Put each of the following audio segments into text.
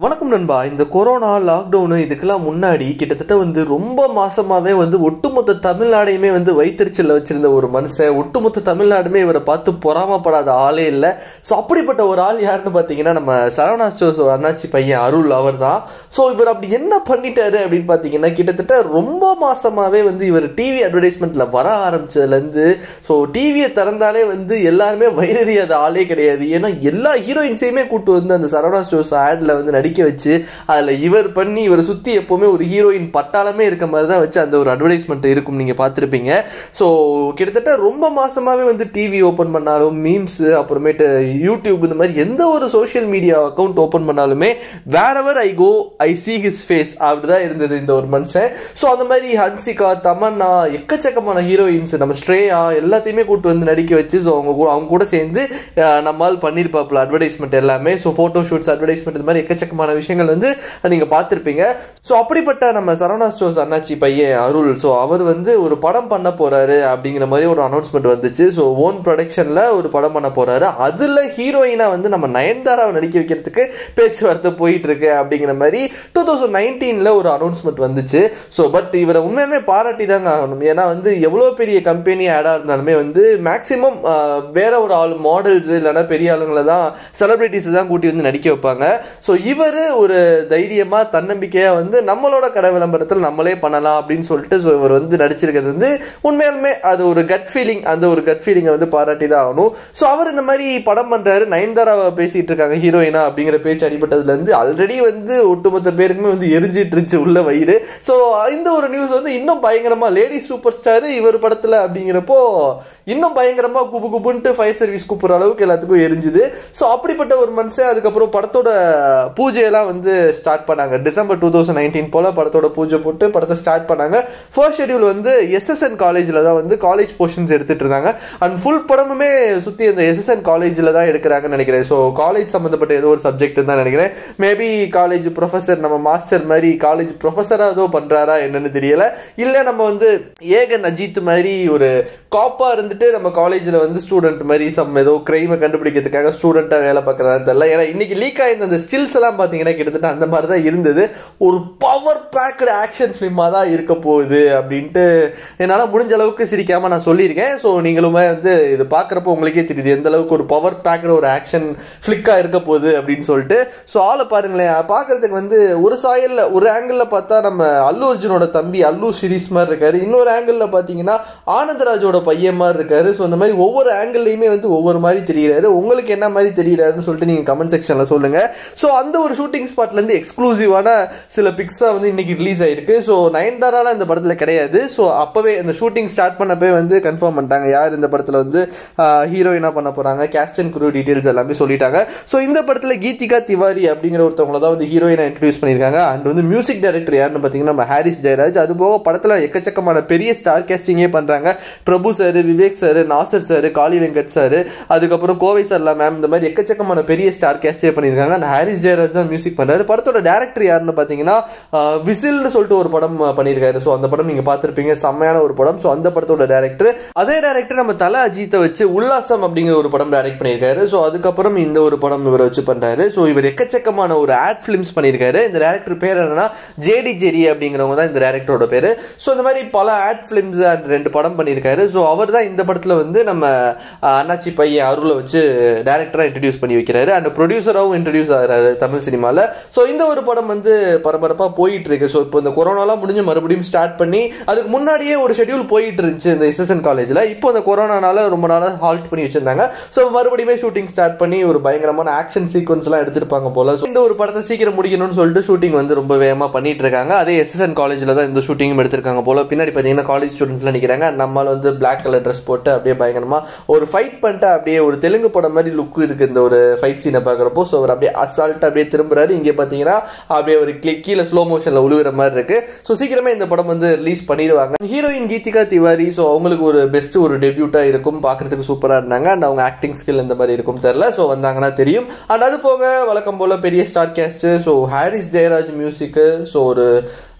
வணக்கம் நண்பா இந்த கொரோனா லாக்டவுனு இதுக்கெல்லாம் முன்னாடி கிட்டத்தட்ட வந்து ரொம்ப மாசமாவே வந்து ஒட்டுமொத்த தமிழ்நாடையுமே வந்து வைத்தறிச்சல்ல வச்சிருந்த ஒரு மனுஷன் ஒட்டுமொத்த தமிழ்நாடுமே இவரை பார்த்து பொறாமப்படாத ஆளே இல்லை ஸோ அப்படிப்பட்ட ஒரு ஆள் யாருன்னு பார்த்தீங்கன்னா நம்ம சரவணா ஸ்டோர்ஸ் அண்ணாச்சி பையன் அருள் அவர் தான் ஸோ இவர் அப்படி என்ன பண்ணிட்டாரு அப்படின்னு பார்த்தீங்கன்னா கிட்டத்தட்ட ரொம்ப மாசமாவே வந்து இவர் டிவி அட்வர்டைஸ்மெண்ட்ல வர ஆரம்பிச்சதுலேருந்து ஸோ டிவியை திறந்தாலே வந்து எல்லாருமே வைரறியாத ஆளே கிடையாது ஏன்னா எல்லா ஹீரோயின்ஸையுமே கூட்டு வந்து அந்த சரவணா ஸ்டோர்ஸ் ஆட்ல வந்து நடிக்க வச்சு அதில் இவர் பண்ணி இவரை சுற்றி எப்போவுமே ஒரு ஹீரோயின் பட்டாளமே இருக்க மாதிரி தான் வச்சு அந்த ஒரு அட்வர்டைஸ்மெண்ட் இருக்கும் நீங்கள் பார்த்துருப்பீங்க ஸோ கிட்டத்தட்ட ரொம்ப மாசமாவே வந்து டிவி ஓப்பன் பண்ணாலும் மீம்ஸ் அப்புறமேட்டு யூடியூப் இந்த மாதிரி எந்த ஒரு சோஷியல் மீடியா அக்கௌண்ட் ஓப்பன் பண்ணாலுமே wherever I go I see his face அப்படிதான் இருந்தது இந்த ஒரு மனுஷன் ஸோ அந்த மாதிரி ஹன்சிகா தமன்னா எக்கச்சக்கமான ஹீரோயின்ஸ் நம்ம ஸ்ட்ரேயா எல்லாத்தையுமே கூட்டு வந்து நடிக்க வச்சு ஸோ அவங்க கூட அவங்க கூட சேர்ந்து அஹ், நம்மால் பண்ணியிருப்பாப்புல அட்வர்டைஸ்மெண்ட் எல்லாமே ஸோ ஃபோட்டோ ஷூட்ஸ் அட்வர்டைஸ்மெண்ட் இந்த மாதிரி எக்கச்சக்கமான விஷயங்கள் வந்து நீங்கள் பார்த்துருப்பீங்க ஸோ அப்படிப்பட்ட நம்ம சரவணா ஸ்டோர்ஸ் அண்ணாச்சி பையன் அருள் ஸோ அவர் வந்து ஒரு படம் பண்ண போறாரு அப்படிங்கிற மாதிரி ஒரு அனௌன்ஸ்மெண்ட் வந்துச்சு ஸோ ஓன் ப்ரொடக்ஷனில் ஒரு படம் பண்ண போறாரு அதில் ஹீரோயினா வந்து நம்ம நயன்தாராவை நடிக்க வைக்கிறதுக்கு பேச்சுவார்த்தை போயிட்டு இருக்கு அப்படிங்கிற மாதிரி டூ தௌசண்ட் நைன்டீனில் ஒரு அனௌன்ஸ்மெண்ட் வந்துச்சு ஸோ பட் இவரை உண்மையுமே பாராட்டி தாங்க ஆகணும் ஏன்னா வந்து எவ்வளோ பெரிய கம்பெனி ஆடாக இருந்தாலுமே வந்து மேக்ஸிமம் வேற ஒரு ஆள் மாடல்ஸ் இல்லைன்னா பெரிய ஆளுங்களை தான் செலிபிரிட்டிஸ் தான் கூட்டி வந்து நடிக்க வைப்பாங்க ஸோ இவர் ஒரு தைரியமாக தன்னம்பிக்கையாக வந்து நம்மளோட கடை விளம்பரத்தில் நம்மளே பண்ணலாம் அப்படின்னு சொல்லிட்டு ஸோ இவர் வந்து நடிச்சிருக்கிறது வந்து உண்மையாலுமே அது ஒரு கட் ஃபீலிங் அந்த ஒரு கட் ஃபீலிங்கை வந்து பாராட்டி தான் ஆகணும் ஸோ அவர் இந்த மாதிரி படம் பண்ணுறாரு நயன்தாராவை பேசிட்டு இருக்காங்க ஹீரோயினா அப்படிங்கிற பேச்சு அடிபட்டதுலேருந்து ஆல்ரெடி வந்து ஒட்டுமொத்த பேருக்குமே வந்து எரிஞ்சிட்டு இருந்துச்சு உள்ள வயிறு ஸோ இந்த ஒரு நியூஸ் வந்து இன்னும் பயங்கரமாக லேடி சூப்பர் ஸ்டார் இவர் படத்தில் அப்படிங்கிறப்போ இன்னும் பயங்கரமாக குபு குபுன்ட்டு ஃபயர் சர்வீஸ் கூப்பிட்ற அளவுக்கு எல்லாத்துக்கும் எரிஞ்சுது ஸோ அப்படிப்பட்ட ஒரு மனுஷன் அதுக்கப்புறம் படத்தோட பூஜையெல்லாம் வந்து ஸ்டார்ட் பண்ணாங்க டிசம்பர் டூ தௌசண்ட் நைன்டீன் போல் படத்தோட பூஜை போட்டு படத்தை ஸ்டார்ட் பண்ணாங்க ஃபர்ஸ்ட் ஷெடியூல் வந்து எஸ்எஸ்என் காலேஜில் தான் வந்து காலேஜ் போர்ஷன்ஸ் எடுத்துட்டு இருந்தாங்க அண்ட் ஃபுல் படமுமே சுற்றி அந்த எஸ்எஸ்என் காலேஜில் தான் எடுக்கிறாங்கன்னு நினைக்கிறேன் ஸோ காலேஜ் சம்மந்தப்பட்ட ஏதோ ஒரு சப்ஜெக்ட் தான் நினைக்கிறேன் மேபி காலேஜ் ப்ரொஃபஸர் நம்ம மாஸ்டர் மாதிரி காலேஜ் ப்ரொஃபஸராக ஏதோ பண்ணுறாரா என்னன்னு தெரியல இல்லை நம்ம வந்து ஏகன் அஜித் மாதிரி ஒரு காப்பாக இருந்துட்டு நம்ம காலேஜில் வந்து ஸ்டூடெண்ட் மாதிரி சம் ஏதோ கிரைமை கண்டுபிடிக்கிறதுக்காக ஸ்டூடெண்ட்டாக வேலை பார்க்குறான்னு தெரியல ஏன்னா இன்னைக்கு லீக் ஆயிருந்த அந்த ஸ்டில்ஸ் எல்லாம் பார்த்தீங்கன்னா கிட்டத்தட்ட அந்த மாதிரி தான் இருந்தது ஒரு பவர் பேக்கடு ஆக்ஷன் ஃபிலிமாக தான் இருக்க போகுது அப்படின்ட்டு என்னால் முடிஞ்ச அளவுக்கு சிரிக்காமல் நான் சொல்லியிருக்கேன் ஸோ நீங்களுமே வந்து இது பார்க்குறப்போ உங்களுக்கே தெரியுது எந்த அளவுக்கு ஒரு பவர் பேக்கடு ஒரு ஆக்ஷன் ஃப்ளிக்காக இருக்க போகுது அப்படின்னு சொல்லிட்டு ஸோ ஆளை பாருங்களேன் பார்க்குறதுக்கு வந்து ஒரு சாயலில் ஒரு ஆங்கிளில் பார்த்தா நம்ம அல்லு அர்ஜுனோட தம்பி அல்லு சீரிஸ் மாதிரி இருக்காரு இன்னொரு ஆங்கிளில் பார்த்தீங்கன்னா ஆனந்தராஜோட பையன் மாதிரி இருக்காரு ஸோ இந்த மாதிரி ஒவ்வொரு ஆங்கிள்லையுமே வந்து ஒவ்வொரு மாதிரி தெரியுறாரு உங்களுக்கு என்ன மாதிரி தெரியுறாருன்னு சொல்லிட்டு நீங்கள் கமெண்ட் செக்ஷனில் சொல்லுங்கள் ஸோ அந்த ஒரு ஷூட்டிங் ஸ்பாட்லேருந்து எக்ஸ்க்ளூசிவான சில பிக்ஸாக வந்து இன்னைக்கு ரிலீஸ் ஆயிருக்கு ஸோ நயன்தாராலாம் இந்த படத்தில் கிடையாது ஸோ அப்போவே இந்த ஷூட்டிங் ஸ்டார்ட் பண்ணப்பே வந்து கன்ஃபார்ம் பண்ணிட்டாங்க யார் இந்த படத்தில் வந்து ஹீரோயினாக பண்ண போகிறாங்க கேஸ்ட் அண்ட் குரூ டீட்டெயில்ஸ் எல்லாமே சொல்லிட்டாங்க ஸோ இந்த படத்தில் கீதிகா திவாரி அப்படிங்கிற ஒருத்தவங்கள தான் வந்து ஹீரோயினாக இன்ட்ரடியூஸ் பண்ணியிருக்காங்க அண்ட் வந்து மியூசிக் டைரக்டர் யாருன்னு பார்த்தீங்கன்னா நம்ம ஹாரிஸ் ஜெயராஜ் அது போக படத்தில் எக்கச்சக்கமான பெரிய ஸ்டார் கேஸ்டிங்கே பண்ணுறாங்க Prabhu sir Vivek sir Nassar sir Kaali Venkat sir அதுக்கப்புறம் கோவை சர்லா மேம் இந்த மாதிரி எக்கச்சக்கமான பெரிய ஸ்டார் கேஸ்டே பண்ணியிருக்காங்க அந்த ஹாரிஸ் ஜெயராஜ் தான் மியூசிக் பண்ணுறாரு படத்தோட டேரக்டர் யாருன்னு பார்த்தீங்கன்னா ஆஹ், விசில்னு சொல்லிட்டு ஒரு படம் பண்ணியிருக்காரு ஸோ அந்த படம் நீங்கள் பார்த்துருப்பீங்க செம்மையான ஒரு படம் ஸோ அந்த படத்தோட டேரக்டர் அதே டேரக்டர் நம்ம தல அஜித்தை வச்சு உல்லாசம் அப்படிங்கிற ஒரு படம் டைரக்ட் பண்ணியிருக்காரு ஸோ அதுக்கப்புறம் இந்த ஒரு படம் இவரை வச்சு பண்ணுறாரு ஸோ இவர் எக்கச்சக்கமான ஒரு ஆட் ஃபிலிம்ஸ் பண்ணியிருக்காரு இந்த டேரக்டர் பேர் என்னன்னா ஜேடி ஜெரி அப்படிங்கிறவங்க தான் இந்த டேரக்டரோட பேர் ஸோ இந்த மாதிரி பல ஆட் ஃபிலிம்ஸ் அண்ட் ரெண்டு படம் பண்ணியிருக்காரு ஸோ அவர் தான் இந்த படத்தில் வந்து நம்ம ஆஹ், அண்ணாச்சி பையன் அருளை வச்சு டேரக்டராக இன்ட்ரடியூஸ் பண்ணி வைக்கிறாரு அண்ட் ப்ரொடியூசராகவும் இன்ட்ரடியூஸ் ஆகிறாரு தமிழ் சினிமாவில் ஸோ இந்த ஒரு படம் வந்து பரபரப்பாக போயிட்டு இருக்கு ஸோ இப்போ இந்த கொரோனாலாம் முடிஞ்சு மறுபடியும் ஸ்டார்ட் பண்ணி அதுக்கு முன்னாடியே ஒரு ஷெட்யூல் போயிட்டு இருந்துச்சு இந்த எஸ்எஸ்என் காலேஜில் இப்போ இந்த கொரோனானால ரொம்ப நாளாக ஹால்ட் பண்ணி வச்சிருந்தாங்க ஸோ மறுபடியுமே ஷூட்டிங் ஸ்டார்ட் பண்ணி ஒரு பயங்கரமான ஆக்ஷன் சீக்வன்ஸ்லாம் எடுத்திருப்பாங்க போல ஸோ இந்த ஒரு படத்தை சீக்கிரம் முடிக்கணும்னு சொல்லிட்டு ஷூட்டிங் வந்து ரொம்ப வேகமாக பண்ணிட்டு இருக்காங்க அதே எஸ்எஸ்என் காலேஜில் தான் இந்த ஷூட்டிங்கும் எடுத்திருக்காங்க போல பின்னாடி பார்த்தீங்கன்னா காலேஜ் ஸ்டூடெண்ட்ஸ்லாம் நிற்கிறாங்க நம்மளால் வந்து பிளாக் கலர் ட்ரெஸ் போட்டு அப்படியே பயங்கரமாக ஒரு ஃபைட் பண்ணிட்டு அப்படியே ஒரு தெலுங்கு படம் மாதிரி லுக் இருக்கு இந்த ஒரு ஃபைட் சீனை பார்க்குறப்போ ஸோ அவர் அப்படியே அசால்ட் அப்படியே திரும்புறாரு இங்கே பார்த்தீங்கன்னா அப்படியே ஒரு கிளி கீழே ஸ்லோ மோஷனில் உழுகுற மாதிரி இருக்கு ஸோ சீக்கிரமே இந்த படம் வந்து ரிலீஸ் பண்ணிடுவாங்க ஹீரோயின் கீதிகா திவாரி ஸோ அவங்களுக்கு ஒரு பெஸ்ட் ஒரு டெபியூட்டாக இருக்கும் பார்க்கறதுக்கு சூப்பராக இருந்தாங்க அண்ட் அவங்க ஆக்டிங் ஸ்கில் இந்த மாதிரி இருக்கும் தெரில ஸோ வந்தாங்கன்னா தெரியும் அண்ட் அது போக வழக்கம் போல் பெரிய star cast so Harris Jayaraj மியூசிக்கு ஸோ ஒரு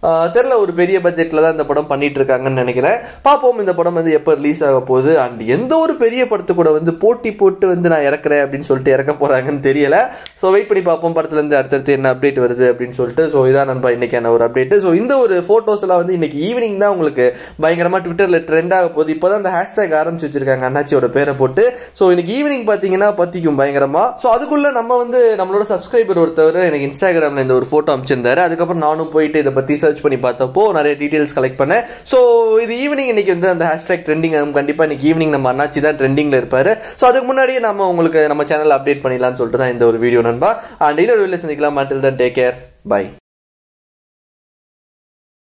தெரில ஒரு பெரிய பட்ஜெட்டில் தான் இந்த படம் பண்ணிட்டு இருக்காங்கன்னு நினைக்கிறேன் பார்ப்போம் இந்த படம் வந்து எப்போ ரிலீஸ் ஆக போகுது அண்ட் எந்த ஒரு பெரிய படத்து கூட வந்து போட்டி போட்டு வந்து நான் இறக்குறேன் அப்படின்னு சொல்லிட்டு இறக்க போகிறாங்கன்னு தெரியல ஸோ வெயிட் பண்ணி பார்ப்போம் படத்துலேருந்து அடுத்தடுத்து என்ன அப்டேட் வருது அப்படின்னு சொல்லிட்டு ஸோ இதான் நண்பா இன்னைக்கான ஒரு அப்டேட் ஸோ இந்த ஒரு ஃபோட்டோஸ் எல்லாம் வந்து இன்னைக்கு ஈவினிங் தான் உங்களுக்கு பயங்கரமாக ட்விட்டரில் ட்ரெண்ட் ஆக போகுது இப்போ தான் அந்த ஹேஷ்டேக் ஆரம்பிச்சு வச்சிருக்காங்க அண்ணாச்சியோட பேரை போட்டு ஸோ இன்னைக்கு ஈவினிங் பார்த்தீங்கன்னா பற்றிக்கும் பயங்கரமாக ஸோ அதுக்குள்ளே நம்ம வந்து நம்மளோட சப்ஸ்கிரைபர் ஒருத்தவர் எனக்கு இன்ஸ்டாகிராமில் இந்த ஒரு ஃபோட்டோ அமைச்சிருந்தாரு அதுக்கப்புறம் நானும் போயிட்டு இதை பற்றி சர்ச் பண்ணி பார்த்தப்போ நிறைய டீட்டெயில்ஸ் கலெக்ட் பண்ணேன் ஸோ இது ஈவினிங் இன்னைக்கு வந்து அந்த ஹேஷ்டேக் ட்ரெண்டிங் ஆகும் கண்டிப்பாக இன்னைக்கு ஈவினிங் நம்ம அண்ணாச்சி தான் ட்ரெண்டிங்கில் இருப்பார் ஸோ அதுக்கு முன்னாடியே நம்ம உங்களுக்கு நம்ம சேனல் அப்டேட் பண்ணிடலாம்னு சொல்லிட்டு தான் இந்த ஒரு வீடியோ நண்பா அண்ட் இன்னொரு வீடியோ சந்திக்கலாம் மாட்டில் தான் டேக் கேர் பை